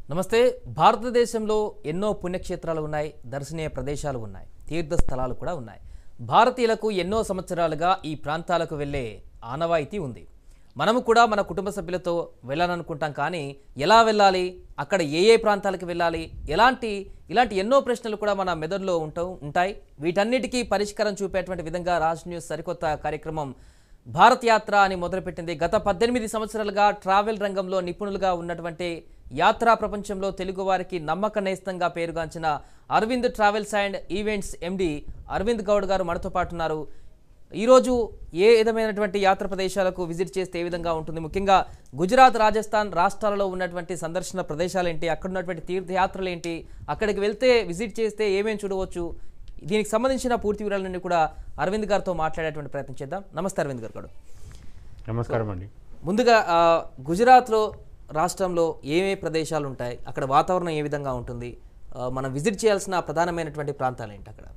నమస్తే భారతదేశంలో ఎన్నో పుణ్యక్షేత్రాలు ఉన్నాయి దర్శనీయ ప్రదేశాలు ఉన్నాయి తీర్థ స్థలాలు కూడా ఉన్నాయి భారతీయులకు ఎన్నో సంవత్సరాలుగా ఈ ప్రాంతాలకు వెళ్ళే ఆనవాయితీ ఉంది మనము కూడా మన కుటుంబ సభ్యులతో వెళ్ళాలనుకుంటాం కానీ ఎలా వెళ్ళాలి అక్కడ ఏ ఏ ప్రాంతాలకు వెళ్ళాలి ఎలాంటి ఇలాంటి ఎన్నో ప్రశ్నలు కూడా మన మెదడులో ఉంటావు ఉంటాయి వీటన్నిటికీ పరిష్కారం చూపేటువంటి విధంగా రాజ్ న్యూస్ సరికొత్త కార్యక్రమం భారత్ యాత్ర అని మొదలుపెట్టింది గత పద్దెనిమిది సంవత్సరాలుగా ట్రావెల్ రంగంలో నిపుణులుగా ఉన్నటువంటి యాత్రా ప్రపంచంలో తెలుగు వారికి నమ్మక నేస్తంగా పేరుగాంచిన Aravind travels and events MD Aravind Goud garu మనతో పాటు ఉన్నారు ఈరోజు ఏ విధమైనటువంటి యాత్ర ప్రదేశాలకు విజిట్ చేస్తే ఏ విధంగా ఉంటుంది ముఖ్యంగా గుజరాత్ రాజస్థాన్ రాష్ట్రాలలో ఉన్నటువంటి సందర్శన ప్రదేశాలు ఏంటి అక్కడ ఉన్నటువంటి తీర్థయాత్రలు ఏంటి అక్కడికి వెళ్తే విజిట్ చేస్తే ఏమేమి చూడవచ్చు దీనికి సంబంధించిన పూర్తి వివరాలన్నీ కూడా అరవింద్ గారితో మాట్లాడేటువంటి ప్రయత్నం చేద్దాం నమస్తే అరవింద్ గారు గారు నమస్కారం అండి ముందుగా ఆ, గుజరాత్లో రాష్ట్రంలో ఏమేమి ప్రదేశాలు ఉంటాయి అక్కడ వాతావరణం ఏ విధంగా ఉంటుంది ఆ, మనం విజిట్ చేయాల్సిన ప్రధానమైనటువంటి ప్రాంతాలు ఏంటి అక్కడ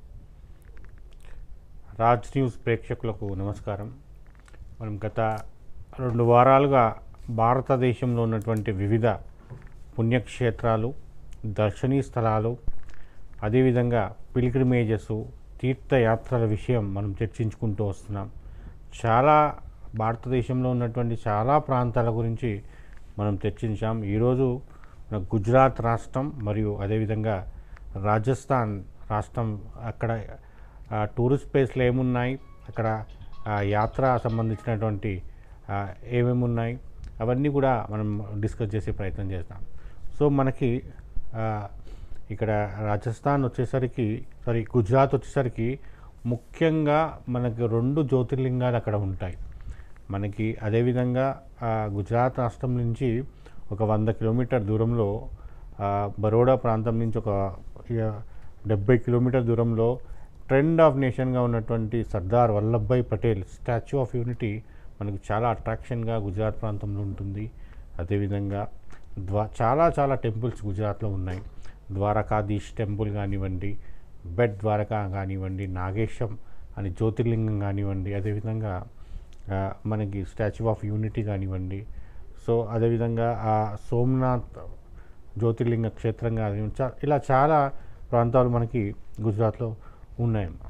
రాజ్ న్యూస్ ప్రేక్షకులకు నమస్కారం మనం గత రెండు వారాలుగా భారతదేశంలో ఉన్నటువంటి వివిధ పుణ్యక్షేత్రాలు దర్శనీయ స్థలాలు అదేవిధంగా పిల్గ్రిమేజెస్ తీర్థయాత్రల విషయం మనం చర్చించుకుంటూ వస్తున్నాం చాలా భారతదేశంలో ఉన్నటువంటి చాలా ప్రాంతాల గురించి మనం చర్చించాం ఈరోజు మన గుజరాత్ రాష్ట్రం మరియు అదేవిధంగా రాజస్థాన్ రాష్ట్రం అక్కడ ఆ, టూరిస్ట్ ప్లేస్లు ఏమున్నాయి అక్కడ ఆ, యాత్ర సంబంధించినటువంటి ఆ, ఏమేమి ఉన్నాయి అవన్నీ కూడా మనం డిస్కస్ చేసే ప్రయత్నం చేస్తాం సో మనకి ఆ, ఇక్కడ రాజస్థాన్ వచ్చేసరికి సారీ గుజరాత్ వచ్చేసరికి ముఖ్యంగా మనకి రెండు జ్యోతిర్లింగాలు అక్కడ ఉంటాయి మనకి అదేవిధంగా ఆ, గుజరాత్ రాష్ట్రం నుంచి ఒక వంద కిలోమీటర్ దూరంలో ఆ, బరోడా ప్రాంతం నుంచి ఒక ఇక డెబ్బై కిలోమీటర్ దూరంలో ట్రెండ్ ఆఫ్ నేషన్గా ఉన్నటువంటి Sardar Vallabhbhai Patel Statue of Unity మనకు చాలా అట్రాక్షన్గా గుజరాత్ ప్రాంతంలో ఉంటుంది అదేవిధంగా ద్వా చాలా చాలా టెంపుల్స్ గుజరాత్లో ఉన్నాయి ద్వారకాధీష్ టెంపుల్ కానివ్వండి బెడ్ ద్వారకా కానివ్వండి నాగేశం అని జ్యోతిర్లింగం కానివ్వండి అదేవిధంగా ఆ, మనకి స్టాచ్యూ ఆఫ్ యూనిటీ కానివ్వండి సో అదేవిధంగా ఆ సోమనాథ్ జ్యోతిర్లింగ క్షేత్రం కానివ్వండి చా- ఇలా చాలా ప్రాంతాలు మనకి గుజరాత్లో ఉన్నాయమ్మా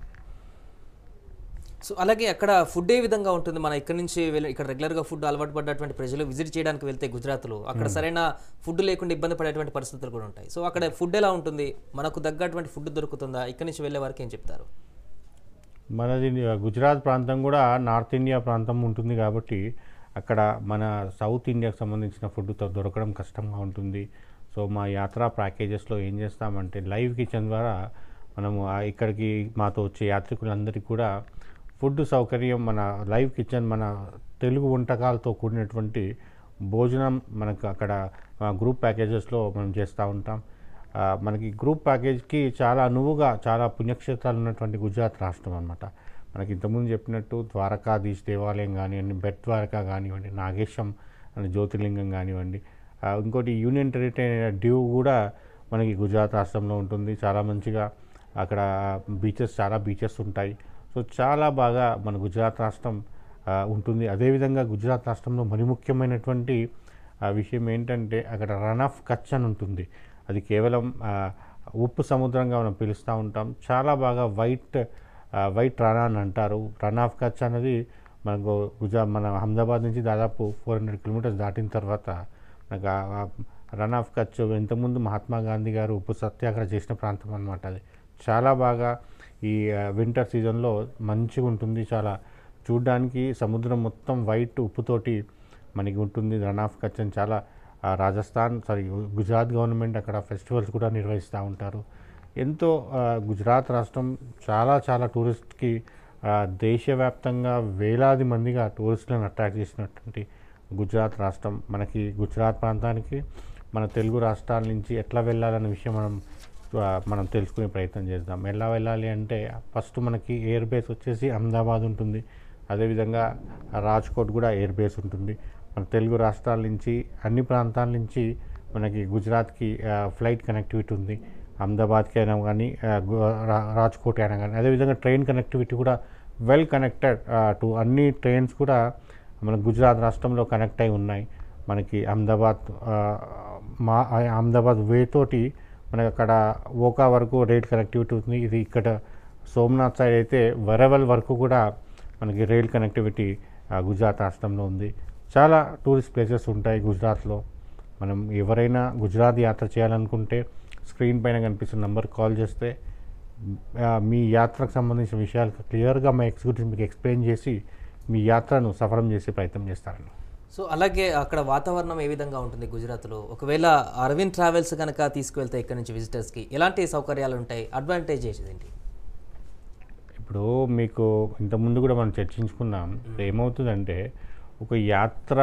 సో అలాగే అక్కడ ఫుడ్ ఏ విధంగా ఉంటుంది మన ఇక్కడ నుంచి వెళ్ళి ఇక్కడ రెగ్యులర్గా ఫుడ్ అలవాటు పడ్డటువంటి ప్రజలు విజిట్ చేయడానికి వెళ్తే గుజరాత్లో అక్కడ సరైన ఫుడ్ లేకుండా ఇబ్బంది పడేటువంటి పరిస్థితులు కూడా ఉంటాయి సో అక్కడ ఫుడ్ ఎలా ఉంటుంది మనకు తగ్గటువంటి ఫుడ్ దొరుకుతుందా ఇక్కడ నుంచి వెళ్ళే వారికి ఏం చెప్తారు మనది గుజరాత్ ప్రాంతం కూడా నార్త్ ఇండియా ప్రాంతం ఉంటుంది కాబట్టి అక్కడ మన సౌత్ ఇండియాకి సంబంధించిన ఫుడ్ తో- దొరకడం కష్టంగా ఉంటుంది సో మా యాత్రా ప్యాకేజెస్లో ఏం చేస్తామంటే లైవ్ కిచెన్ ద్వారా మనము ఆ ఇక్కడికి మాతో వచ్చే యాత్రికులందరికీ కూడా ఫుడ్ సౌకర్యం మన లైవ్ కిచెన్ మన తెలుగు వంటకాలతో కూడినటువంటి భోజనం మనకు అక్కడ ఆ, గ్రూప్ ప్యాకేజెస్లో మనం చేస్తూ ఉంటాం ఆ, మనకి గ్రూప్ ప్యాకేజ్కి చాలా అనువుగా చాలా పుణ్యక్షేత్రాలు ఉన్నటువంటి గుజరాత్ రాష్ట్రం అనమాట మనకి ఇంతకుముందు చెప్పినట్టు ద్వారకాధీష్ దేవాలయం కానివ్వండి బెట్ ద్వారకా కానివ్వండి నాగేశం అనే జ్యోతిర్లింగం కానివ్వండి ఆ, ఇంకోటి యూనియన్ టెరిటరీ డ్యూ కూడా మనకి గుజరాత్ రాష్ట్రంలో ఉంటుంది చాలా మంచిగా అక్కడ బీచెస్ చాలా బీచెస్ ఉంటాయి సో చాలా బాగా మన గుజరాత్ రాష్ట్రం ఆ, ఉంటుంది అదేవిధంగా గుజరాత్ రాష్ట్రంలో మరి ముఖ్యమైనటువంటి ఆ, విషయం ఏంటంటే అక్కడ రన్ ఆఫ్ కచ్ అని ఉంటుంది అది కేవలం ఆ, ఉప్పు సముద్రంగా మనం పిలుస్తూ ఉంటాం చాలా బాగా వైట్ ఆ, వైట్ రన్ అని అంటారు రన్ ఆఫ్ కచ్ అనేది మనకు గుజరాత్ మన అహ్మదాబాద్ నుంచి దాదాపు ఫోర్ హండ్రెడ్ కిలోమీటర్స్ దాటిన తర్వాత మనకు ఆ- ఆ రన్ ఆఫ్ కచ్ ఇంతకుముందు మహాత్మా గాంధీ గారు ఉప్పు సత్యాగ్రహం చేసిన ప్రాంతం అనమాట అది చాలా బాగా ఈ వింటర్ సీజన్లో మంచిగా ఉంటుంది చాలా చూడ్డానికి సముద్రం మొత్తం వైట్ ఉప్పుతోటి మనకి ఉంటుంది రన్ ఆఫ్ కచ్ అని చాలా ఆ, రాజస్థాన్ సారీ గుజరాత్ గవర్నమెంట్ అక్కడ ఫెస్టివల్స్ కూడా నిర్వహిస్తూ ఉంటారు ఎంతో ఆ, గుజరాత్ రాష్ట్రం చాలా చాలా టూరిస్ట్కి ఆ, దేశవ్యాప్తంగా వేలాది మందిగా టూరిస్టులను అట్రాక్ట్ చేసినటువంటి గుజరాత్ రాష్ట్రం మనకి గుజరాత్ ప్రాంతానికి మన తెలుగు రాష్ట్రాల నుంచి ఎట్లా వెళ్ళాలనే విషయం మనం ఆ, మనం తెలుసుకునే ప్రయత్నం చేద్దాం ఎలా వెళ్ళాలి అంటే ఫస్ట్ మనకి ఎయిర్ బేస్ వచ్చేసి అహ్మదాబాద్ ఉంటుంది అదేవిధంగా రాజ్కోట్ కూడా ఎయిర్ బేస్ ఉంటుంది మన తెలుగు రాష్ట్రాల నుంచి అన్ని ప్రాంతాల నుంచి మనకి గుజరాత్కి ఆ, ఫ్లైట్ కనెక్టివిటీ ఉంది అహ్మదాబాద్కి అయినా కానీ ఆ, గు- రా- రాజ్కోట్ అయినా కానీ అదేవిధంగా ట్రైన్ కనెక్టివిటీ కూడా వెల్ కనెక్టెడ్ టు అన్ని ట్రైన్స్ కూడా మన గుజరాత్ రాష్ట్రంలో కనెక్ట్ అయి ఉన్నాయి మనకి అహ్మదాబాద్ ఆ, మా అహ్మదాబాద్ వే తోటి మనకి అక్కడ ఓకా వరకు రైల్ కనెక్టివిటీ ఉంది ఇది ఇక్కడ సోమనాథ్ సైడ్ అయితే వరవల్ వరకు కూడా మనకి రైల్ కనెక్టివిటీ ఆ, గుజరాత్ రాష్ట్రంలో ఉంది చాలా టూరిస్ట్ ప్లేసెస్ ఉంటాయి గుజరాత్లో మనం ఎవరైనా గుజరాత్ యాత్ర చేయాలనుకుంటే స్క్రీన్ పైన కనిపిస్తున్న నెంబర్ కాల్ చేస్తే ఆ, మీ యాత్రకు సంబంధించిన విషయాలు క్లియర్గా మా ఎగ్జిక్యూటివ్ మీకు ఎక్స్ప్లెయిన్ చేసి మీ యాత్రను సఫలం చేసే ప్రయత్నం చేస్తారండి సో అలాగే అక్కడ వాతావరణం ఏ విధంగా ఉంటుంది గుజరాత్లో ఒకవేళ అరవింద్ ట్రావెల్స్ కనుక తీసుకువెళ్తే ఇక్కడ నుంచి విజిటర్స్కి ఎలాంటి సౌకర్యాలు ఉంటాయి అడ్వాంటేజ్ ఏంటి ఇప్పుడు మీకు ఇంతకుముందు కూడా మనం చర్చించుకున్నాం ఏమవుతుందంటే ఒక యాత్ర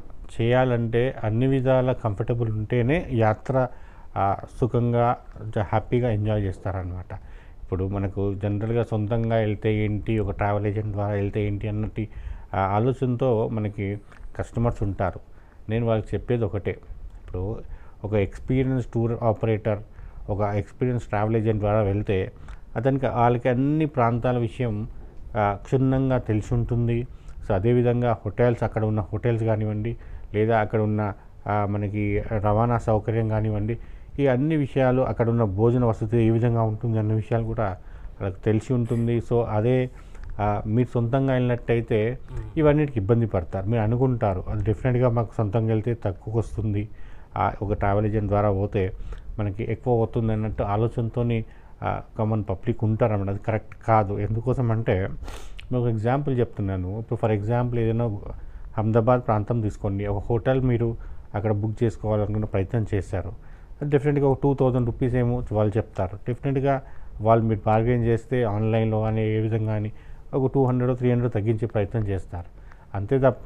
చేయాలంటే అన్ని విధాల కంఫర్టబుల్ ఉంటేనే యాత్ర ఆ, సుఖంగా జ- హ్యాపీగా ఎంజాయ్ చేస్తారనమాట ఇప్పుడు మనకు జనరల్గా సొంతంగా వెళ్తే ఏంటి ఒక ట్రావెల్ ఏజెంట్ ద్వారా వెళ్తే ఏంటి అన్నట్టు ఆ ఆలోచనతో మనకి కస్టమర్స్ ఉంటారు నేను వాళ్ళకి చెప్పేది ఒకటే ఇప్పుడు ఒక ఎక్స్పీరియన్స్ టూర్ ఆపరేటర్ ఒక ఎక్స్పీరియన్స్ ట్రావెల్ ఏజెంట్ ద్వారా వెళ్తే అతనికి వాళ్ళకి అన్ని ప్రాంతాల విషయం ఆ, క్షుణ్ణంగా తెలిసి ఉంటుంది సో అదేవిధంగా హోటల్స్ అక్కడ ఉన్న హోటల్స్ కానివ్వండి లేదా అక్కడ ఉన్న ఆ, మనకి రవాణా సౌకర్యం కానివ్వండి ఈ అన్ని విషయాలు అక్కడ ఉన్న భోజన వసతి ఏ విధంగా ఉంటుంది అన్న విషయాలు కూడా వాళ్ళకి తెలిసి ఉంటుంది సో అదే ఆ, మీరు సొంతంగా వెళ్ళినట్టయితే ఇవన్నిటికి ఇబ్బంది పడతారు మీరు అనుకుంటారు అది డెఫినెట్గా మాకు సొంతంగా వెళ్తే తక్కువకి వస్తుంది ఆ, ఒక ట్రావెల్ ఏజెంట్ ద్వారా పోతే మనకి ఎక్కువ అవుతుంది అన్నట్టు ఆలోచనతో కామన్ పబ్లిక్ ఉంటారు అన్నమాట అది కరెక్ట్ కాదు ఎందుకోసం అంటే నేను ఒక ఎగ్జాంపుల్ చెప్తున్నాను ఇప్పుడు ఫర్ ఎగ్జాంపుల్ ఏదైనా అహ్మదాబాద్ ప్రాంతం తీసుకోండి ఒక హోటల్ మీరు అక్కడ బుక్ చేసుకోవాలనుకున్న ప్రయత్నం చేశారు డెఫినెట్గా ఒక టూ థౌజండ్ రూపీస్ ఏమో వాళ్ళు చెప్తారు డెఫినెట్గా వాళ్ళు మీరు బార్గెన్ చేస్తే ఆన్లైన్లో కానీ ఏ విధంగా కానీ ఒక టూ హండ్రెడ్ త్రీ హండ్రెడ్ తగ్గించే ప్రయత్నం చేస్తారు అంతే తప్ప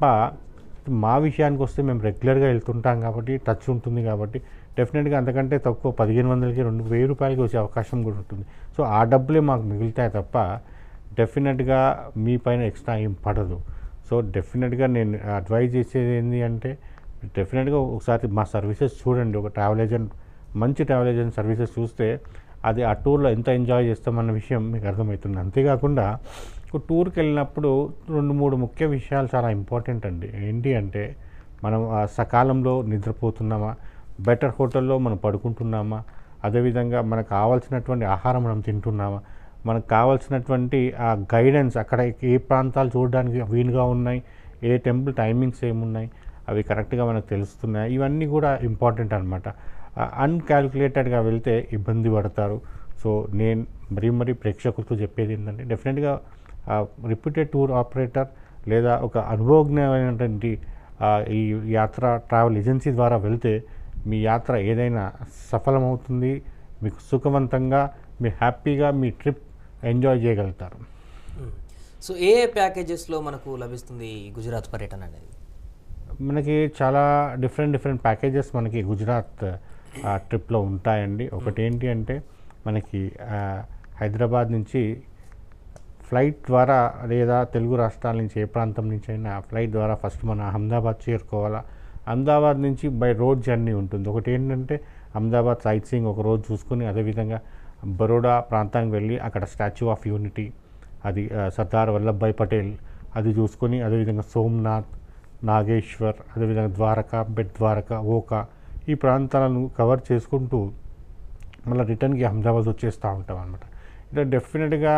మా విషయానికి వస్తే మేము రెగ్యులర్గా వెళ్తుంటాం కాబట్టి టచ్ ఉంటుంది కాబట్టి డెఫినెట్గా అంతకంటే తక్కువ పదిహేను వందలకి రెండు వెయ్యి రూపాయలకి వచ్చే అవకాశం కూడా ఉంటుంది సో ఆ డబ్బులే మాకు మిగులుతాయి తప్ప డెఫినెట్గా మీ పైన ఎక్స్ట్రా ఏం పడదు సో డెఫినెట్గా నేను అడ్వైజ్ చేసేది ఏంటి అంటే డెఫినెట్గా ఒకసారి మా సర్వీసెస్ చూడండి ఒక ట్రావెల్ ఏజెంట్ మంచి ట్రావెల్ ఏజెంట్ సర్వీసెస్ చూస్తే అది ఆ టూర్లో ఎంత ఎంజాయ్ చేస్తామన్న విషయం మీకు అర్థమవుతుంది అంతేకాకుండా ఒక టూర్కి వెళ్ళినప్పుడు రెండు మూడు ముఖ్య విషయాలు చాలా ఇంపార్టెంట్ అండి ఏంటి అంటే మనం ఆ సకాలంలో నిద్రపోతున్నామా బెటర్ హోటల్లో మనం పడుకుంటున్నామా అదేవిధంగా మనకు కావాల్సినటువంటి ఆహారం మనం తింటున్నామా మనకు కావాల్సినటువంటి ఆ గైడెన్స్ అక్కడ ఏ ప్రాంతాలు చూడడానికి వీలుగా ఉన్నాయి ఏ టెంపుల్ టైమింగ్స్ ఏమున్నాయి అవి కరెక్ట్గా మనకు తెలుస్తున్నాయి ఇవన్నీ కూడా ఇంపార్టెంట్ అనమాట అన్కాల్కులేటెడ్గా వెళ్తే ఇబ్బంది పడతారు సో నేను మరీ మరీ ప్రేక్షకులతో చెప్పేది ఏంటంటే డెఫినెట్గా రిప్యూటెడ్ టూర్ ఆపరేటర్ లేదా ఒక అనుభవజ్ఞమైనటువంటి ఆ, ఈ యాత్ర ట్రావెల్ ఏజెన్సీ ద్వారా వెళ్తే మీ యాత్ర ఏదైనా సఫలమవుతుంది మీకు సుఖవంతంగా మీరు హ్యాపీగా మీ ట్రిప్ ఎంజాయ్ చేయగలుగుతారు సో ఏ ఏ ప్యాకేజెస్లో మనకు లభిస్తుంది ఈ గుజరాత్ పర్యటన అనేది మనకి చాలా డిఫరెంట్ డిఫరెంట్ ప్యాకేజెస్ మనకి గుజరాత్ ఆ, ట్రిప్లో ఉంటాయండి ఒకటి ఏంటి అంటే మనకి ఆ, హైదరాబాద్ నుంచి ఫ్లైట్ ద్వారా లేదా తెలుగు రాష్ట్రాల నుంచి ఏ ప్రాంతం నుంచి అయినా ఫ్లైట్ ద్వారా ఫస్ట్ మనం అహ్మదాబాద్ చేరుకోవాలా అహ్మదాబాద్ నుంచి బై రోడ్ జర్నీ ఉంటుంది ఒకటి ఏంటంటే అహ్మదాబాద్ సైట్ సీయింగ్ ఒక రోజు చూసుకుని అదేవిధంగా బరోడా ప్రాంతానికి వెళ్ళి అక్కడ స్టాచ్యూ ఆఫ్ యూనిటీ అది ఆ, సర్దార్ వల్లభాయ్ పటేల్ అది చూసుకొని అదేవిధంగా సోమనాథ్ నాగేశ్వర్ అదేవిధంగా ద్వారకా బెట్ ద్వారకా ఓకా ఈ ప్రాంతాలను కవర్ చేసుకుంటూ మళ్ళీ రిటర్న్కి అహ్మదాబాద్ వచ్చేస్తూ ఉంటాం అనమాట ఇలా డెఫినెట్గా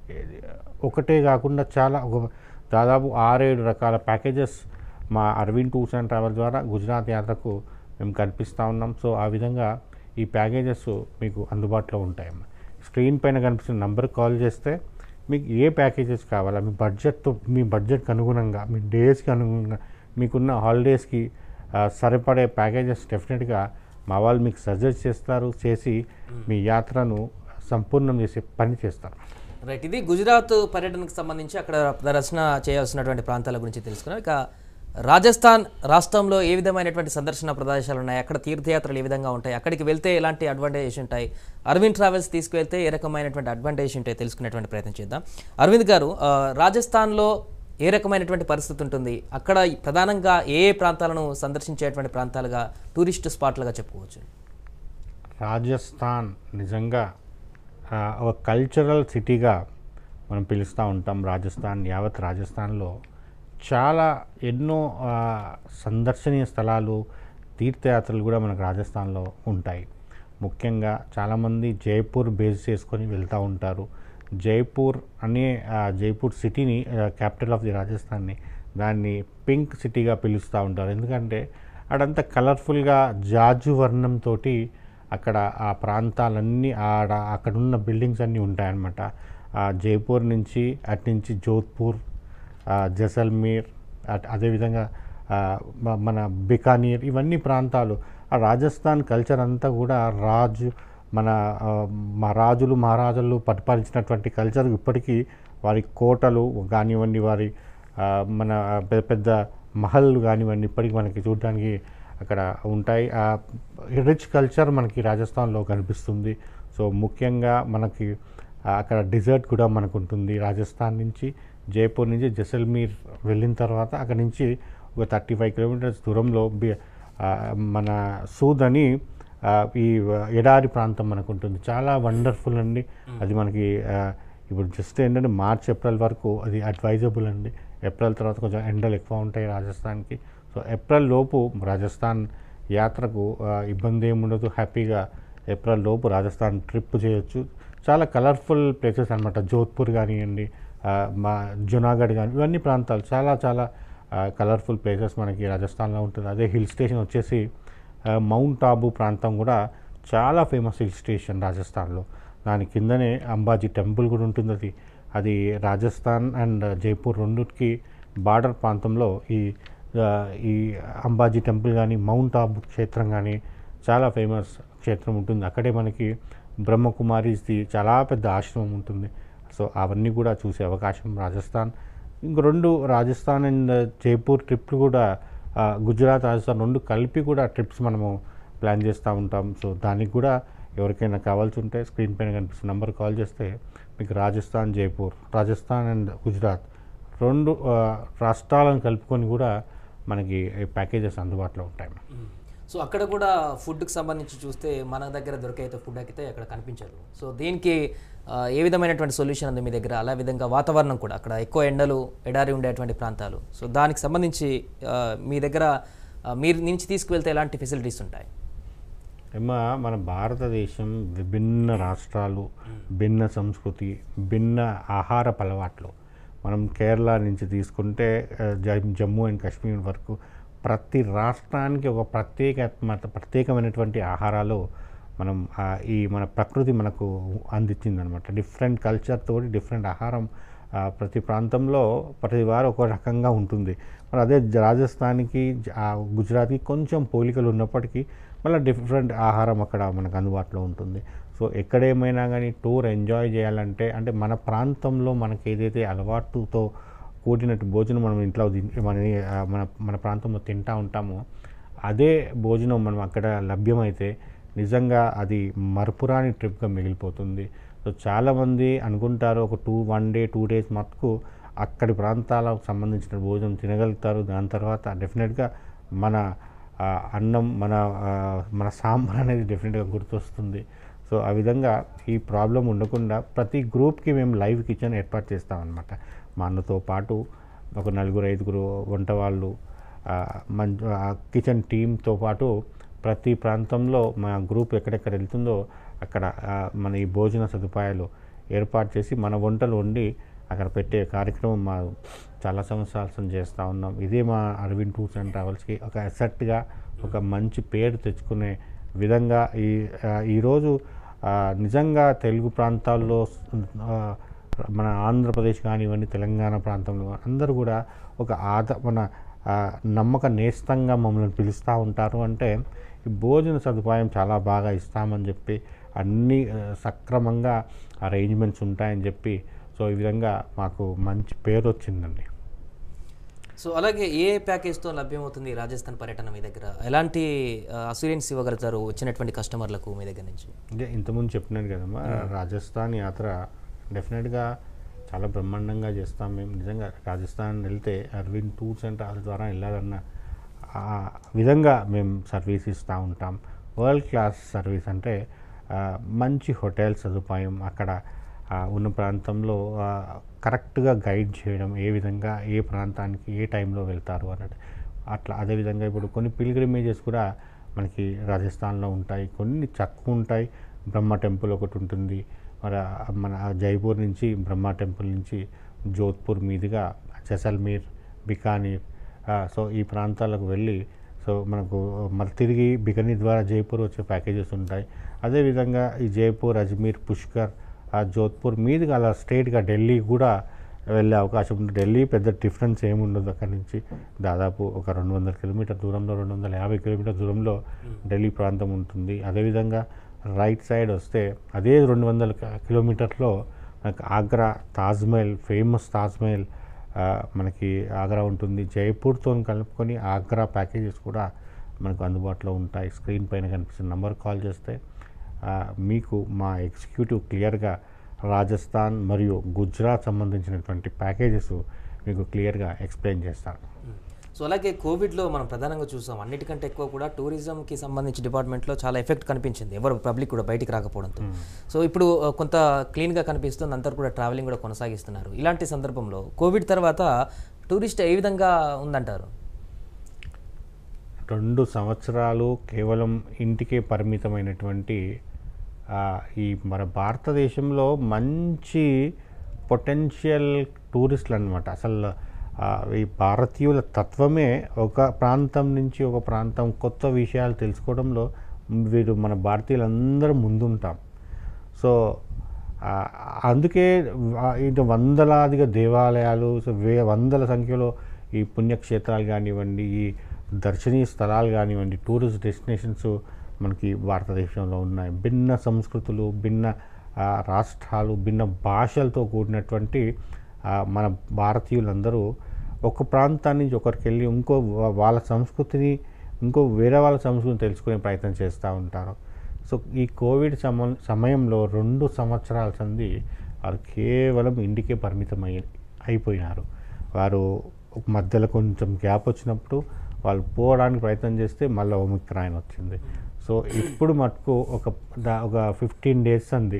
ఒకటే కాకుండా చాలా ఒక దాదాపు ఆరేడు రకాల ప్యాకేజెస్ మా అరవింద్ టూర్స్ అండ్ ట్రావెల్ ద్వారా గుజరాత్ యాత్రకు మేము కల్పిస్తూ ఉన్నాం సో ఆ విధంగా ఈ ప్యాకేజెస్ మీకు అందుబాటులో ఉంటాయమ్మా స్క్రీన్ పైన కనిపిస్తున్న నంబర్కి కాల్ చేస్తే మీకు ఏ ప్యాకేజెస్ కావాలా మీ బడ్జెట్తో మీ బడ్జెట్కి అనుగుణంగా మీ డేస్కి అనుగుణంగా మీకున్న హాలిడేస్కి ఆ, సరిపడే ప్యాకేజెస్ డెఫినెట్గా మా వాళ్ళు మీకు సజెస్ట్ చేస్తారు చేసి మీ యాత్రను సంపూర్ణం చేసే పని చేస్తారు రైట్ ఇది గుజరాత్ పర్యటనకు సంబంధించి అక్కడ ప్రదర్శన చేయాల్సినటువంటి ప్రాంతాల గురించి తెలుసుకున్నాం ఇక రాజస్థాన్ రాష్ట్రంలో ఏ విధమైనటువంటి సందర్శన ప్రదేశాలు ఉన్నాయి అక్కడ తీర్థయాత్రలు ఏ విధంగా ఉంటాయి అక్కడికి వెళ్తే ఎలాంటి అడ్వాంటేజ్ ఉంటాయి అరవింద్ ట్రావెల్స్ తీసుకువెళ్తే ఏ రకమైనటువంటి అడ్వాంటేజ్ ఉంటాయి తెలుసుకునేటువంటి ప్రయత్నం చేద్దాం అరవింద్ గారు ఆ, రాజస్థాన్లో ఏ రకమైనటువంటి పరిస్థితి ఉంటుంది అక్కడ ప్రధానంగా ఏ ఏ ప్రాంతాలను సందర్శించేటువంటి ప్రాంతాలుగా టూరిస్ట్ స్పాట్లుగా చెప్పుకోవచ్చు రాజస్థాన్ నిజంగా ఆ, ఒక కల్చరల్ సిటీగా మనం పిలుస్తూ ఉంటాం రాజస్థాన్ యావత్ రాజస్థాన్లో చాలా ఎన్నో ఆ, సందర్శనీయ స్థలాలు తీర్థయాత్రలు కూడా మనకు రాజస్థాన్లో ఉంటాయి ముఖ్యంగా చాలామంది జైపూర్ బేస్ చేసుకొని వెళ్తూ ఉంటారు జైపూర్ అనే ఆ జైపూర్ సిటీని క్యాపిటల్ ఆఫ్ ది రాజస్థాన్ని దాన్ని పింక్ సిటీగా పిలుస్తూ ఉంటారు ఎందుకంటే అడంతా కలర్ఫుల్గా జాజు వర్ణంతో అక్కడ ఆ ప్రాంతాలన్నీ ఆడ అక్కడ ఉన్న బిల్డింగ్స్ అన్నీ ఉంటాయన్నమాట ఆ జైపూర్ నుంచి అటు నుంచి జోధ్పూర్ ఆ, జైసల్మీర్ అట్- అదేవిధంగా ఆ, మ- మన బికానీర్ ఇవన్నీ ప్రాంతాలు ఆ రాజస్థాన్ కల్చర్ అంతా కూడా రాజు మన ఆ, మా రాజులు మహారాజులు పరిపాలించినటువంటి కల్చర్ ఇప్పటికీ వారి కోటలు కానివ్వండి వారి ఆ, మన పెద్ద పెద్ద మహల్ కానివ్వండి ఇప్పటికీ మనకి చూడడానికి అక్కడ ఉంటాయి ఆ రిచ్ కల్చర్ మనకి రాజస్థాన్లో కనిపిస్తుంది సో ముఖ్యంగా మనకి ఆ, అక్కడ డిజర్ట్ కూడా మనకు ఉంటుంది రాజస్థాన్ నుంచి జైపూర్ నుంచి జైసల్మీర్ వెళ్ళిన తర్వాత అక్కడ నుంచి ఒక థర్టీ ఫైవ్ కిలోమీటర్స్ దూరంలో బి- ఆ, మన సూద్ అని ఆ, ఈ ఎడారి ప్రాంతం మనకు ఉంటుంది చాలా వండర్ఫుల్ అండి అది మనకి ఆ, ఇప్పుడు జస్ట్ ఏంటంటే మార్చ్ ఏప్రిల్ వరకు అది అడ్వైజబుల్ అండి ఏప్రిల్ తర్వాత కొంచెం ఎండలు ఎక్కువ ఉంటాయి రాజస్థాన్కి సో ఏప్రిల్ లోపు రాజస్థాన్ యాత్రకు ఆ, ఇబ్బంది ఏమి ఉండదు హ్యాపీగా ఏప్రిల్ లోపు రాజస్థాన్ ట్రిప్ చేయొచ్చు చాలా కలర్ఫుల్ ప్లేసెస్ అనమాట జోధ్పూర్ కానివ్వండి ఆ, మా జునాగఢ్ కానీ ఇవన్నీ ప్రాంతాలు చాలా చాలా కలర్ఫుల్ ప్లేసెస్ మనకి రాజస్థాన్లో ఉంటుంది అదే హిల్ స్టేషన్ వచ్చేసి ఆ, మౌంట్ ఆబు ప్రాంతం కూడా చాలా ఫేమస్ హిల్ స్టేషన్ రాజస్థాన్లో దాని కిందనే అంబాజీ టెంపుల్ కూడా ఉంటుంది అది అది రాజస్థాన్ అండ్ జైపూర్ రెండుకి బార్డర్ ప్రాంతంలో ఈ ఆ, ఈ అంబాజీ టెంపుల్ కానీ మౌంట్ ఆబు క్షేత్రం కానీ చాలా ఫేమస్ క్షేత్రం ఉంటుంది అక్కడే మనకి బ్రహ్మకుమారిస్ది చాలా పెద్ద ఆశ్రమం ఉంటుంది సో అవన్నీ కూడా చూసే అవకాశం రాజస్థాన్ ఇంక రెండు రాజస్థాన్ అండ్ జైపూర్ ట్రిప్లు కూడా ఆ, గుజరాత్ రాజస్థాన్ రెండు కలిపి కూడా ట్రిప్స్ మనము ప్లాన్ చేస్తూ ఉంటాం సో దానికి కూడా ఎవరికైనా కావాల్సి ఉంటే స్క్రీన్ పైన కనిపిస్తున్న నెంబర్ కాల్ చేస్తే మీకు రాజస్థాన్ జైపూర్ రాజస్థాన్ అండ్ గుజరాత్ రెండు ఆ, రాష్ట్రాలను కలుపుకొని కూడా మనకి ప్యాకేజెస్ అందుబాటులో ఉంటాయి సో అక్కడ కూడా ఫుడ్కి సంబంధించి చూస్తే మన దగ్గర దొరికే అయితే ఫుడ్ అయితే అక్కడ కనిపించదు సో దీనికి ఆ, ఏ విధమైనటువంటి సొల్యూషన్ ఉంది మీ దగ్గర అలా విధంగా వాతావరణం కూడా అక్కడ ఎక్కువ ఎండలు ఎడారి ఉండేటువంటి ప్రాంతాలు సో దానికి సంబంధించి ఆ, మీ దగ్గర ఆ, మీరు నుంచి తీసుకువెళ్తే ఎలాంటి ఫెసిలిటీస్ ఉంటాయి ఏమ మన భారతదేశం విభిన్న రాష్ట్రాలు భిన్న సంస్కృతి భిన్న ఆహారపు అలవాట్లు మనం కేరళ నుంచి తీసుకుంటే ఆ, జ- జమ్మూ అండ్ కాశ్మీర్ వరకు ప్రతి రాష్ట్రానికి ఒక ప్రత్యేక ప్రత్యేకమైనటువంటి ఆహారాలు మనం ఆ, ఈ మన ప్రకృతి మనకు అందించింది అనమాట డిఫరెంట్ కల్చర్ తోటి డిఫరెంట్ ఆహారం ఆ, ప్రతి ప్రాంతంలో ప్రతి వారు ఒక రకంగా ఉంటుంది మరి అదే జ- రాజస్థాన్కి జ- ఆ, గుజరాత్కి కొంచెం పోలికలు ఉన్నప్పటికీ మళ్ళీ డిఫరెంట్ ఆహారం అక్కడ మనకు అందుబాటులో ఉంటుంది సో ఎక్కడేమైనా కానీ టూర్ ఎంజాయ్ చేయాలంటే అంటే మన ప్రాంతంలో మనకి ఏదైతే అలవాటుతో కూడినట్టు భోజనం మనం ఇంట్లో తిన్- మన ఆ, మన మన ప్రాంతంలో తింటా ఉంటామో అదే భోజనం మనం అక్కడ లభ్యమైతే నిజంగా అది మరపురాని ట్రిప్గా మిగిలిపోతుంది సో చాలామంది అనుకుంటారు ఒక two one day two days మటుకు అక్కడి ప్రాంతాలకు సంబంధించిన భోజనం తినగలుగుతారు దాని తర్వాత డెఫినెట్గా మన ఆ, అన్నం మన ఆ, మన సాంబార్ అనేది డెఫినెట్గా గుర్తొస్తుంది సో ఆ విధంగా ఈ ప్రాబ్లం ఉండకుండా ప్రతి గ్రూప్కి మేము లైవ్ కిచెన్ ఏర్పాటు చేస్తామన్నమాట మా అన్నతో పాటు ఒక నలుగురు ఐదుగురు వంట వాళ్ళు ఆ, మంచి కిచెన్ టీమ్తో పాటు ప్రతి ప్రాంతంలో మా గ్రూప్ ఎక్కడెక్కడ వెళ్తుందో అక్కడ ఆ, మన ఈ భోజన సదుపాయాలు ఏర్పాటు చేసి మన వంటలు వండి అక్కడ పెట్టే కార్యక్రమం మా చాలా సంవత్సరాల నుంచి చేస్తూ ఉన్నాం ఇదే మా అరవింద్ టూర్స్ అండ్ ట్రావెల్స్కి ఒక అసెట్గా ఒక మంచి పేరు తెచ్చుకునే విధంగా ఈ ఆ, ఈరోజు ఆ, నిజంగా తెలుగు ప్రాంతాల్లో ఆ, మన ఆంధ్రప్రదేశ్ కానివ్వండి తెలంగాణ ప్రాంతంలో అందరూ కూడా ఒక ఆద మన ఆ, నమ్మక నేస్తంగా మమ్మల్ని పిలుస్తూ ఉంటారు అంటే ఈ భోజన సదుపాయం చాలా బాగా ఇస్తామని చెప్పి అన్నీ ఆ, సక్రమంగా అరేంజ్మెంట్స్ ఉంటాయని చెప్పి సో ఈ విధంగా మాకు మంచి పేరు వచ్చిందండి సో అలాగే ఏ ప్యాకేజ్తో లభ్యమవుతుంది ఈ రాజస్థాన్ పర్యటన మీ దగ్గర ఎలాంటి అసూరెన్స్ ఇవ్వగలుగుతారు వచ్చినటువంటి కస్టమర్లకు మీ దగ్గర నుంచి అంటే ఇంతకుముందు చెప్పినాను కదమ్మా రాజస్థాన్ యాత్ర డెఫినెట్గా చాలా బ్రహ్మాండంగా చేస్తాం మేము నిజంగా రాజస్థాన్ వెళ్తే అరవింద్ టూర్స్ అండ్ ట్రావెల్స్ ద్వారా వెళ్ళాలన్న ఆ విధంగా మేము సర్వీస్ ఇస్తూ ఉంటాం వరల్డ్ క్లాస్ సర్వీస్ అంటే ఆ, మంచి హోటల్ సదుపాయం అక్కడ ఆ, ఉన్న ప్రాంతంలో ఆ, కరెక్ట్గా గైడ్ చేయడం ఏ విధంగా ఏ ప్రాంతానికి ఏ టైంలో వెళ్తారు అన్నట్టు అట్లా అదేవిధంగా ఇప్పుడు కొన్ని పిల్గ్రిమేజెస్ కూడా మనకి రాజస్థాన్లో ఉంటాయి కొన్ని తక్కువ ఉంటాయి బ్రహ్మ టెంపుల్ ఒకటి ఉంటుంది మరి ఆ మన జైపూర్ నుంచి బ్రహ్మ టెంపుల్ నుంచి జోధ్పూర్ మీదుగా జైసల్మీర్ బికానీర్ ఆ, సో ఈ ప్రాంతాలకు వెళ్ళి సో మనకు మరి తిరిగి బికనీ ద్వారా జైపూర్ వచ్చే ప్యాకేజెస్ ఉంటాయి అదేవిధంగా ఈ జైపూర్ అజ్మీర్ పుష్కర్ ఆ జోధ్పూర్ మీదుగా అలా స్ట్రైట్గా ఢిల్లీ కూడా వెళ్ళే అవకాశం ఉంది ఢిల్లీ పెద్ద డిఫరెన్స్ ఏముండదు అక్కడి నుంచి దాదాపు ఒక రెండు వందల కిలోమీటర్ దూరంలో రెండు వందల యాభై కిలోమీటర్ దూరంలో ఢిల్లీ ప్రాంతం ఉంటుంది అదేవిధంగా రైట్ సైడ్ వస్తే అదే రెండు వందల క- కిలోమీటర్లో మనకు ఆగ్రా తాజ్మహల్ ఫేమస్ తాజ్మహల్ ఆ, మనకి ఆగ్రా ఉంటుంది జైపూర్తో కలుపుకొని ఆగ్రా ప్యాకేజెస్ కూడా మనకు అందుబాటులో ఉంటాయి స్క్రీన్ పైన కనిపిస్తున్న నంబర్ కాల్ చేస్తే ఆ, మీకు మా ఎగ్జిక్యూటివ్ క్లియర్గా రాజస్థాన్ మరియు గుజరాత్ సంబంధించినటువంటి ప్యాకేజెస్ మీకు క్లియర్గా ఎక్స్ప్లెయిన్ చేస్తారు సో అలాగే కోవిడ్లో మనం ప్రధానంగా చూసాం అన్నిటికంటే ఎక్కువ కూడా టూరిజంకి సంబంధించి డిపార్ట్మెంట్లో చాలా ఎఫెక్ట్ కనిపించింది ఎవరు పబ్లిక్ కూడా బయటికి రాకపోవడంతో సో ఇప్పుడు ఆ, కొంత క్లీన్గా కనిపిస్తుంది అందరు కూడా ట్రావెలింగ్ కూడా కొనసాగిస్తున్నారు ఇలాంటి సందర్భంలో కోవిడ్ తర్వాత టూరిస్ట్ ఏ విధంగా ఉందంటారు రెండు సంవత్సరాలు కేవలం ఇంటికే పరిమితమైనటువంటి ఆ, ఈ మన భారతదేశంలో మంచి పొటెన్షియల్ టూరిస్టులు అనమాట అసలు ఆ, ఈ భారతీయుల తత్వమే ఒక ప్రాంతం నుంచి ఒక ప్రాంతం కొత్త విషయాలు తెలుసుకోవడంలో వీరు మన భారతీయులందరూ ముందుంటాం సో ఆ, అందుకే వ- ఇటు వందలాదిగా దేవాలయాలు సో వే వందల సంఖ్యలో ఈ పుణ్యక్షేత్రాలు కానివ్వండి ఈ దర్శనీయ స్థలాలు కానివ్వండి టూరిస్ట్ డెస్టినేషన్స్ మనకి భారతదేశంలో ఉన్నాయి భిన్న సంస్కృతులు భిన్న ఆ, రాష్ట్రాలు భిన్న భాషలతో కూడినటువంటి ఆ, మన భారతీయులందరూ ఒక ప్రాంతాన్ని నుంచి ఒకరికి వెళ్ళి ఇంకో వా- వాళ్ళ సంస్కృతిని ఇంకో వేరే వాళ్ళ సంస్కృతిని తెలుసుకునే ప్రయత్నం చేస్తూ ఉంటారు సో ఈ కోవిడ్ సమ సమయంలో రెండు సంవత్సరాల సంది వారు కేవలం ఇంటికే పరిమితం అయి అయిపోయినారు వారు ఒక మధ్యలో కొంచెం గ్యాప్ వచ్చినప్పుడు వాళ్ళు పోవడానికి ప్రయత్నం చేస్తే మళ్ళీ ఒమిక్రాన్ వచ్చింది సో ఇప్పుడు మటుకు ఒక దా- ఒక ఫిఫ్టీన్ డేస్ అంది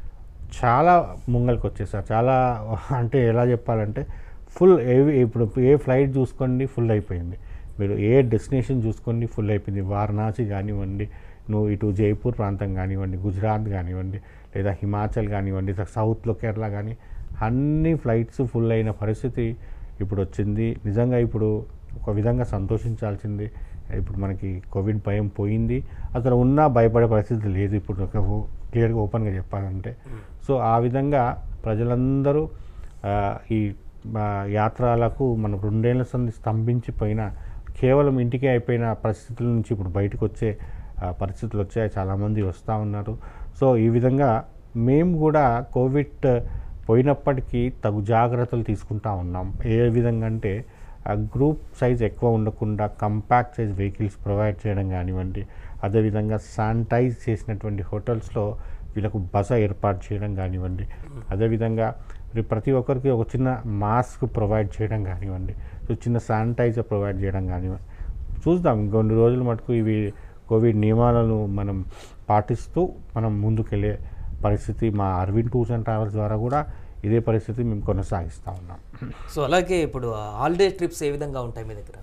చాలా ముంగల్కి వచ్చేసారు చాలా అంటే ఎలా చెప్పాలంటే ఫుల్ ఏ ఇప్పుడు ఏ ఫ్లైట్ చూసుకోండి ఫుల్ అయిపోయింది మీరు ఏ డెస్టినేషన్ చూసుకోండి ఫుల్ అయిపోయింది వారణాసి కానివ్వండి నువ్వు ఇటు జైపూర్ ప్రాంతం కానివ్వండి గుజరాత్ కానివ్వండి లేదా హిమాచల్ కానివ్వండి లేదా సౌత్లో కేరళ కానీ అన్ని ఫ్లైట్స్ ఫుల్ అయిన పరిస్థితి ఇప్పుడు వచ్చింది నిజంగా ఇప్పుడు ఒక విధంగా సంతోషించాల్సింది ఇప్పుడు మనకి కోవిడ్ భయం పోయింది అసలు ఉన్నా భయపడే పరిస్థితి లేదు ఇప్పుడు ఒక క్లియర్గా ఓపెన్గా చెప్పాలంటే సో ఆ విధంగా ప్రజలందరూ ఆ, ఈ ఆ, యాత్రలకు మన రెండేళ్ల సంది స్తంభించిపోయిన కేవలం ఇంటికే అయిపోయిన పరిస్థితుల నుంచి ఇప్పుడు బయటకు వచ్చే ఆ, పరిస్థితులు వచ్చాయి చాలామంది వస్తూ ఉన్నారు సో ఈ విధంగా మేము కూడా కోవిడ్ పోయినప్పటికీ తగు జాగ్రత్తలు తీసుకుంటా ఉన్నాం ఏ విధంగా అంటే ఆ గ్రూప్ సైజ్ ఎక్కువ ఉండకుండా కంపాక్ట్ సైజ్ వెహికల్స్ ప్రొవైడ్ చేయడం కానివ్వండి అదేవిధంగా శానిటైజ్ చేసినటువంటి హోటల్స్లో వీళ్ళకు బస ఏర్పాటు చేయడం కానివ్వండి అదేవిధంగా మరి ప్రతి ఒక్కరికి ఒక చిన్న మాస్క్ ప్రొవైడ్ చేయడం కానివ్వండి సో చిన్న శానిటైజర్ ప్రొవైడ్ చేయడం కానివ్వండి చూద్దాం ఇంకొన్ని రోజులు మటుకు ఇవి కోవిడ్ నియమాలను మనం పాటిస్తూ మనం ముందుకెళ్ళే పరిస్థితి మా అరవింద్ టూర్స్ అండ్ ట్రావెల్స్ ద్వారా కూడా ఇదే పరిస్థితి మేము కొనసాగిస్తూ ఉన్నాం సో అలాగే ఇప్పుడు హాలిడే ట్రిప్స్ ఏ విధంగా ఉంటాయి మీ దగ్గర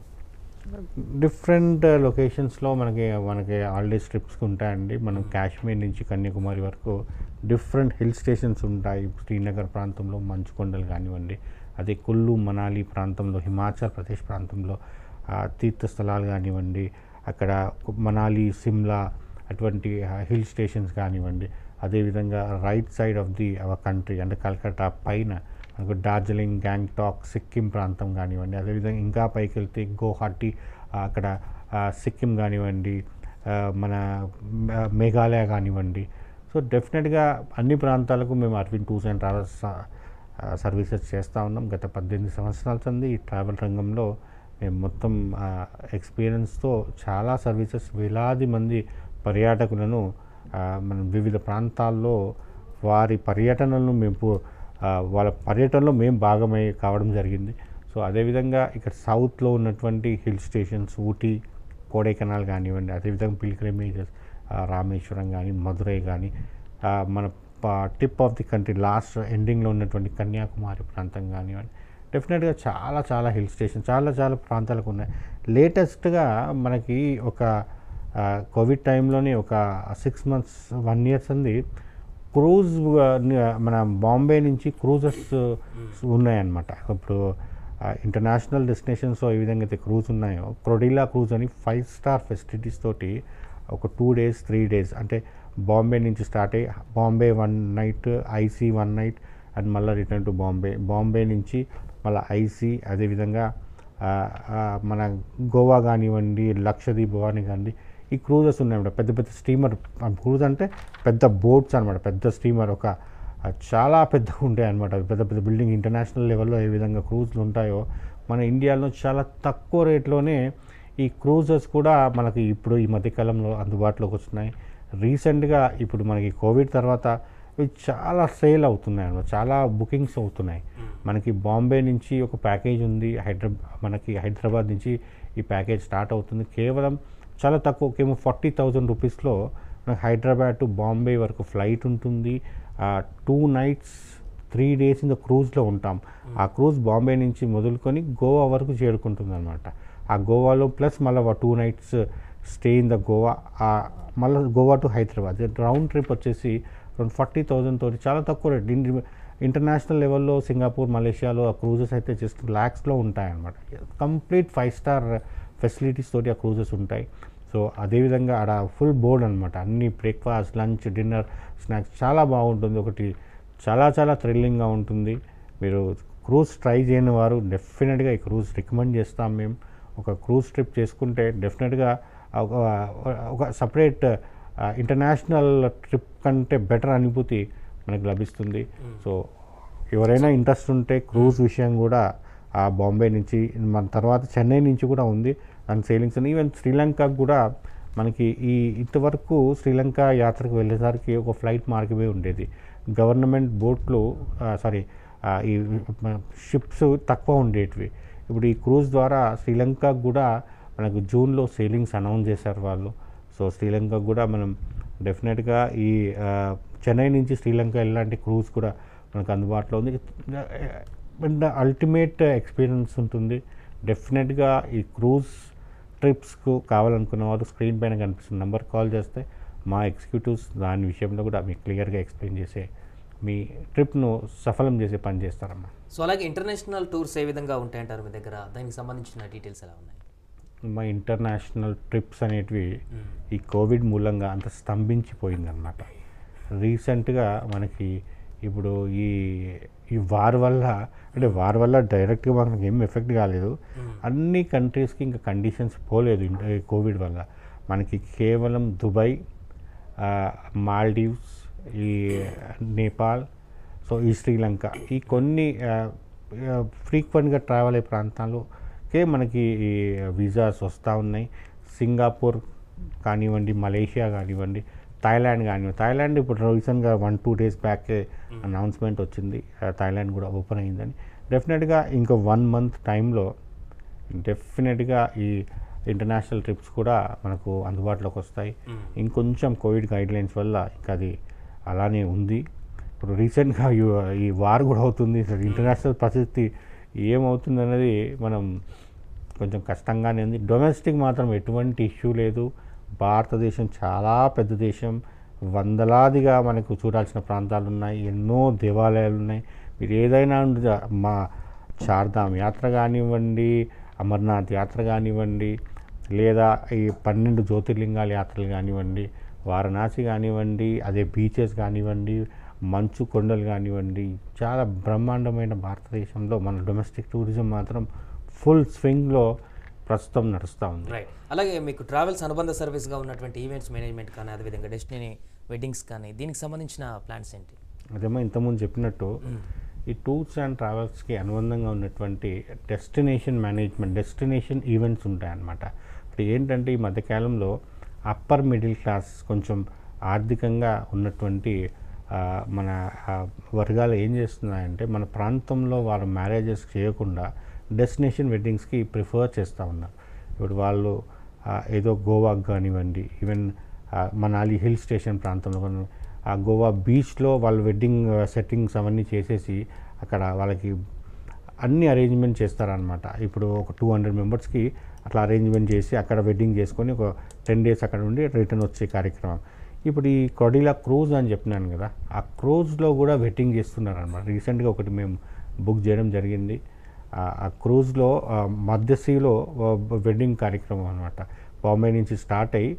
డిఫరెంట్ లొకేషన్స్లో మనకి మనకి హాలిడేస్ ట్రిప్స్ ఉంటాయండి మనం కాశ్మీర్ నుంచి కన్యాకుమారి వరకు డిఫరెంట్ హిల్ స్టేషన్స్ ఉంటాయి శ్రీనగర్ ప్రాంతంలో మంచు కొండలు కానివ్వండి అదే కుల్లు మనాలి ప్రాంతంలో హిమాచల్ ప్రదేశ్ ప్రాంతంలో ఆ, తీర్థస్థలాలు కానివ్వండి అక్కడ మనాలి సిమ్లా అటువంటి హిల్ స్టేషన్స్ కానివ్వండి అదేవిధంగా right side of the our country అంటే కల్కట్టా పైన మనకు డార్జిలింగ్ గ్యాంగ్టాక్ సిక్కిం ప్రాంతం కానివ్వండి అదేవిధంగా ఇంకా పైకి వెళ్తే గోహాటి ఆ, అక్కడ ఆ, సిక్కిం కానివ్వండి ఆ, మన మే- మేఘాలయ కానివ్వండి సో డెఫినెట్గా అన్ని ప్రాంతాలకు మేము Aravind tours and travels services చేస్తూ ఉన్నాం గత పద్దెనిమిది సంవత్సరాల సంది ఈ ట్రావెల్ రంగంలో మేము మొత్తం ఎక్స్పీరియన్స్తో చాలా సర్వీసెస్ వేలాది మంది పర్యాటకులను ఆ, మనం వివిధ ప్రాంతాల్లో వారి పర్యటనలను మేము పు- ఆ, వాళ్ళ పర్యటనలో మేము భాగమై కావడం జరిగింది సో అదేవిధంగా ఇక్కడ సౌత్లో ఉన్నటువంటి హిల్ స్టేషన్స్ ఊటీ కోడైకెనాల్ కానివ్వండి అదేవిధంగా పిల్గ్రిమేజెస్ రామేశ్వరం కానీ మధురై కానీ ఆ, మన tip of the country last ఎండింగ్లో ఉన్నటువంటి కన్యాకుమారి ప్రాంతం కానివ్వండి డెఫినెట్గా చాలా చాలా హిల్ స్టేషన్ చాలా చాలా ప్రాంతాలకు ఉన్నాయి లేటెస్ట్గా మనకి ఒక ఆ, కోవిడ్ టైంలోనే ఒక సిక్స్ మంత్స్ వన్ ఇయర్స్ ఉంది క్రూజ్ ఆ, ని- మన బాంబే నుంచి క్రూజెస్ ఉన్నాయన్నమాట ఇప్పుడు ఇంటర్నేషనల్ డెస్టినేషన్స్ ఏ విధంగా అయితే క్రూజ్ ఉన్నాయో క్రొడిలా క్రూజ్ అని ఫైవ్ స్టార్ ఫెసిలిటీస్ తోటి ఒక టూ డేస్ త్రీ డేస్ అంటే బాంబే నుంచి స్టార్ట్ అయ్యి బాంబే వన్ నైట్ ఐసీ వన్ నైట్ అండ్ మళ్ళీ రిటర్న్ టు బాంబే బాంబే నుంచి మళ్ళీ ఐసీ అదేవిధంగా ఆ, ఆ, మన గోవా కానివ్వండి లక్షద్వీప్ భవాని కానివ్వండి ఈ క్రూజెస్ ఉన్నాయన్నమాట పెద్ద పెద్ద స్టీమర్ క్రూజ్ అంటే పెద్ద బోట్స్ అనమాట పెద్ద స్టీమర్ ఒక ఆ, చాలా పెద్దగా ఉంటాయి అనమాట పెద్ద పెద్ద బిల్డింగ్ ఇంటర్నేషనల్ లెవెల్లో ఏ విధంగా క్రూజ్లు ఉంటాయో మన ఇండియాలో చాలా తక్కువ రేట్లోనే ఈ క్రూజెస్ కూడా మనకి ఇప్పుడు ఈ మధ్యకాలంలో అందుబాటులోకి వస్తున్నాయి రీసెంట్గా ఇప్పుడు మనకి కోవిడ్ తర్వాత ఇవి చాలా సేల్ అవుతున్నాయి అన్నమాట చాలా బుకింగ్స్ అవుతున్నాయి మనకి బాంబే నుంచి ఒక ప్యాకేజ్ ఉంది హైదరాబాద్ మనకి హైదరాబాద్ నుంచి ఈ ప్యాకేజ్ స్టార్ట్ అవుతుంది కేవలం చాలా తక్కువ కేవలం ఫార్టీ థౌజండ్ రూపీస్లో మనకి హైదరాబాద్ టు బాంబే వరకు ఫ్లైట్ ఉంటుంది two nights three days in the క్రూజ్లో ఉంటాం ఆ క్రూజ్ బాంబే నుంచి మొదలుకొని గోవా వరకు చేరుకుంటుంది అనమాట ఆ గోవాలో ప్లస్ మళ్ళీ two nights stay in the Goa మళ్ళీ Goa to Hyderabad round trip వచ్చేసి రెండు ఫార్టీ థౌజండ్ తోటి చాలా తక్కువ రేట్ దీని ఇంటర్నేషనల్ లెవెల్లో సింగపూర్ మలేషియాలో ఆ క్రూజెస్ అయితే జస్ట్ ల్యాక్స్లో ఉంటాయన్నమాట కంప్లీట్ ఫైవ్ స్టార్ ఫెసిలిటీస్ తోటి ఆ క్రూజెస్ ఉంటాయి సో అదేవిధంగా ఆడ ఫుల్ బోర్డ్ అనమాట అన్ని బ్రేక్ఫాస్ట్ లంచ్ డిన్నర్ స్నాక్స్ చాలా బాగుంటుంది ఒకటి చాలా చాలా థ్రిల్లింగ్గా ఉంటుంది మీరు క్రూజ్ ట్రై చేయని వారు డెఫినెట్గా ఈ క్రూజ్ రికమెండ్ చేస్తాం మేము ఒక క్రూజ్ ట్రిప్ చేసుకుంటే డెఫినెట్గా ఒక ఒక సపరేట్ ఇంటర్నేషనల్ ట్రిప్ కంటే బెటర్ అనుభూతి మనకు లభిస్తుంది సో ఎవరైనా ఇంట్రెస్ట్ ఉంటే క్రూజ్ విషయం కూడా ఆ బాంబే నుంచి మన తర్వాత చెన్నై నుంచి కూడా ఉంది దాని సేలింగ్స్ ఉన్నాయి ఈవెన్ శ్రీలంకకు కూడా మనకి ఈ ఇంతవరకు శ్రీలంక యాత్రకు వెళ్ళేసరికి ఒక ఫ్లైట్ మార్గమే ఉండేది గవర్నమెంట్ బోట్లు సారీ ఈ షిప్స్ తక్కువ ఉండేటివి ఇప్పుడు ఈ క్రూజ్ ద్వారా శ్రీలంకకు కూడా మనకు జూన్లో సేలింగ్స్ అనౌన్స్ చేశారు వాళ్ళు సో శ్రీలంకకు కూడా మనం డెఫినెట్గా ఈ ఆ, చెన్నై నుంచి శ్రీలంక ఇలాంటి క్రూజ్ కూడా మనకు అందుబాటులో ఉంది అండ్ అల్టిమేట్ ఎక్స్పీరియన్స్ ఉంటుంది డెఫినెట్గా ఈ క్రూజ్ ట్రిప్స్కు కావాలనుకున్న వారు స్క్రీన్ పైన కనిపిస్తున్న నెంబర్ కాల్ చేస్తే మా ఎగ్జిక్యూటివ్స్ దాని విషయంలో కూడా మీకు క్లియర్గా ఎక్స్ప్లెయిన్ చేసే మీ ట్రిప్ను సఫలం చేసే పని చేస్తారమ్మా సో అలాగే ఇంటర్నేషనల్ టూర్స్ ఏ విధంగా ఉంటాయంటారు మీ దగ్గర దానికి సంబంధించిన డీటెయిల్స్ ఎలా ఉన్నాయి మా ఇంటర్నేషనల్ ట్రిప్స్ అనేటివి ఈ కోవిడ్ మూలంగా అంత స్తంభించిపోయిందన్నమాట రీసెంట్గా మనకి ఇప్పుడు ఈ ఈ వార్ వల్ల అంటే వార్ వల్ల డైరెక్ట్గా మనకి ఏం ఎఫెక్ట్ కాలేదు అన్ని కంట్రీస్కి ఇంకా కండిషన్స్ పోలేదు ఇంట- ఈ కోవిడ్ వల్ల మనకి కేవలం దుబాయ్ ఆ, మాల్డీవ్స్ ఈ నేపాల్ సో ఈ శ్రీలంక ఈ కొన్ని ఫ్రీక్వెంట్గా ట్రావెల్ అయ్యే ప్రాంతాలకే మనకి ఈ వీసాస్ వస్తూ ఉన్నాయి సింగపూర్ కానివ్వండి మలేషియా కానివ్వండి థాయిలాండ్ కానివ్వండి థాయిలాండ్ ఇప్పుడు రీసెంట్గా one two days back announcement వచ్చింది ఆ, థాయిలాండ్ కూడా ఓపెన్ అయిందని డెఫినెట్గా ఇంకో వన్ మంత్ టైంలో డెఫినెట్గా ఈ ఇంటర్నేషనల్ ట్రిప్స్ కూడా మనకు అందుబాటులోకి వస్తాయి ఇంకొంచెం కోవిడ్ గైడ్లైన్స్ వల్ల ఇంకా అది అలానే ఉంది ఇప్పుడు రీసెంట్గా ఈ- ఈ వార్ కూడా అవుతుంది అసలు ఇంటర్నేషనల్ పరిస్థితి ఏమవుతుంది అనేది మనం కొంచెం కష్టంగానే ఉంది డొమెస్టిక్ మాత్రం ఎటువంటి ఇష్యూ లేదు భారతదేశం చాలా పెద్ద దేశం వందలాదిగా మనకు చూడాల్సిన ప్రాంతాలు ఉన్నాయి ఎన్నో దేవాలయాలు ఉన్నాయి మీరు ఏదైనా ఉండ- మా చార్ధామ్ యాత్ర కానివ్వండి అమర్నాథ్ యాత్ర కానివ్వండి లేదా ఈ పన్నెండు జ్యోతిర్లింగాల యాత్రలు కానివ్వండి వారణాసి కానివ్వండి అదే బీచెస్ కానివ్వండి మంచు కొండలు కానివ్వండి చాలా బ్రహ్మాండమైన భారతదేశంలో మన డొమెస్టిక్ టూరిజం మాత్రం ఫుల్ స్వింగ్లో ప్రస్తుతం నడుస్తూ ఉంది రైట్ అలాగే మీకు ట్రావెల్స్ అనుబంధ సర్వీస్గా ఉన్నటువంటి ఈవెంట్స్ మేనేజ్మెంట్ కానీ అదేవిధంగా డెస్టినీ వెడ్డింగ్స్ కానీ దీనికి సంబంధించిన ప్లాన్స్ ఏంటి అదేమో ఇంతకుముందు చెప్పినట్టు ఈ టూర్స్ అండ్ ట్రావెల్స్కి అనుబంధంగా ఉన్నటువంటి డెస్టినేషన్ మేనేజ్మెంట్ డెస్టినేషన్ ఈవెంట్స్ ఉంటాయన్నమాట ఇప్పుడు ఏంటంటే ఈ మధ్యకాలంలో అప్పర్ మిడిల్ క్లాస్ కొంచెం ఆర్థికంగా ఉన్నటువంటి ఆ, మన ఆ, వర్గాలు ఏం చేస్తున్నాయంటే మన ప్రాంతంలో వాళ్ళ మ్యారేజెస్ చేయకుండా డెస్టినేషన్ వెడ్డింగ్స్కి ప్రిఫర్ చేస్తూ ఉన్నారు ఇప్పుడు వాళ్ళు ఆ, ఏదో గోవాకి కానివ్వండి ఈవెన్ ఆ, మనాలి హిల్ స్టేషన్ ప్రాంతంలో కానీ ఆ గోవా బీచ్లో వాళ్ళు వెడ్డింగ్ సెట్టింగ్స్ అవన్నీ చేసేసి అక్కడ వాళ్ళకి అన్ని అరేంజ్మెంట్ చేస్తారనమాట ఇప్పుడు ఒక టూ హండ్రెడ్ మెంబర్స్కి అట్లా అరేంజ్మెంట్ చేసి అక్కడ వెడ్డింగ్ చేసుకొని ఒక టెన్ డేస్ అక్కడ ఉండి రిటర్న్ వచ్చే కార్యక్రమం ఇప్పుడు ఈ కొడిలా క్రూజ్ అని చెప్పినాను కదా ఆ క్రూజ్లో కూడా వెడ్డింగ్ చేస్తున్నారు అనమాట రీసెంట్గా ఒకటి మేము బుక్ చేయడం జరిగింది ఆ- ఆ క్రూజ్లో ఆ, మధ్యసీలో వెడ్డింగ్ కార్యక్రమం అనమాట బాంబే నుంచి స్టార్ట్ అయ్యి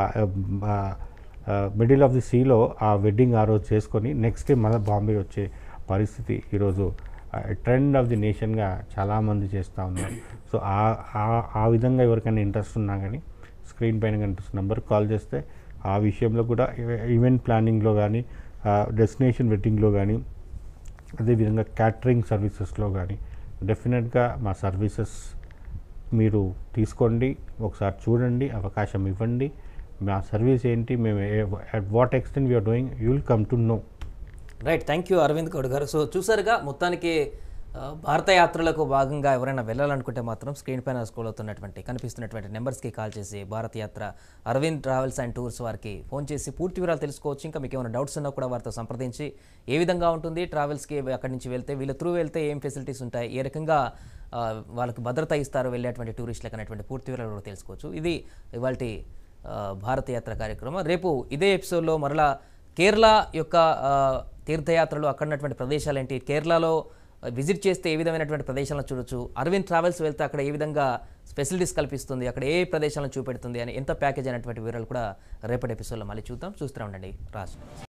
మిడిల్ ఆఫ్ ది సీలో ఆ వెడ్డింగ్ ఆ రోజు చేసుకొని నెక్స్ట్ డే మన బాంబే వచ్చే పరిస్థితి ఈరోజు ట్రెండ్ ఆఫ్ ది నేషన్గా చాలామంది చేస్తూ ఉన్నారు సో ఆ- ఆ- ఆ విధంగా ఎవరికైనా ఇంట్రెస్ట్ ఉన్నా కానీ స్క్రీన్ పైన కనిపిస్తున్న నెంబర్కి కాల్ చేస్తే ఆ విషయంలో కూడా ఈవెంట్ ప్లానింగ్లో కానీ డెస్టినేషన్ వెడ్డింగ్లో కానీ అదేవిధంగా క్యాటరింగ్ సర్వీసెస్లో కానీ డెఫినెట్గా మా సర్వీసెస్ మీరు తీసుకోండి ఒకసారి చూడండి అవకాశం ఇవ్వండి మా సర్వీస్ ఏంటి మేము at what extent we are doing you will come to know right thank you Aravind Goud garu so చూసారుగా మొత్తానికి ఆ, భారత యాత్రలకు భాగంగా ఎవరైనా వెళ్ళాలనుకుంటే మాత్రం స్క్రీన్ పైన స్క్రోల్ అవుతున్నటువంటి కనిపిస్తున్నటువంటి నెంబర్స్కి కాల్ చేసి భారత యాత్ర అరవింద్ ట్రావెల్స్ అండ్ టూర్స్ వారికి ఫోన్ చేసి పూర్తి వివరాలు తెలుసుకోవచ్చు ఇంకా మీకు ఏమైనా డౌట్స్ ఉన్నా కూడా వారితో సంప్రదించి ఏ విధంగా ఉంటుంది ట్రావెల్స్కి అక్కడి నుంచి వెళ్తే వీళ్ళ త్రూ వెళ్తే ఏం ఫెసిలిటీస్ ఉంటాయి ఏ రకంగా ఆ, వాళ్ళకి భద్రత ఇస్తారు వెళ్ళేటువంటి టూరిస్టులకు అనేటువంటి పూర్తి వివరాలు కూడా తెలుసుకోవచ్చు ఇది ఇవాళ భారత యాత్ర కార్యక్రమం రేపు ఇదే ఎపిసోడ్లో మరలా కేరళ యొక్క ఆ, తీర్థయాత్రలు అక్కడ ఉన్నటువంటి ప్రదేశాలు ఏంటి కేరళలో విజిట్ చేస్తే ఏ విధమైనటువంటి ప్రదేశాలను చూడొచ్చు అరవింద్ ట్రావెల్స్ వెళ్తే అక్కడ ఏ విధంగా ఫెసిలిటీస్ కల్పిస్తుంది అక్కడ ఏ ప్రదేశాలను చూపెడుతుంది అని ఎంత ప్యాకేజ్ అనేటువంటి వివరాలు కూడా రేపటి ఎపిసోడ్లో మళ్ళీ చూద్దాం చూస్తూ ఉండండి రాజ్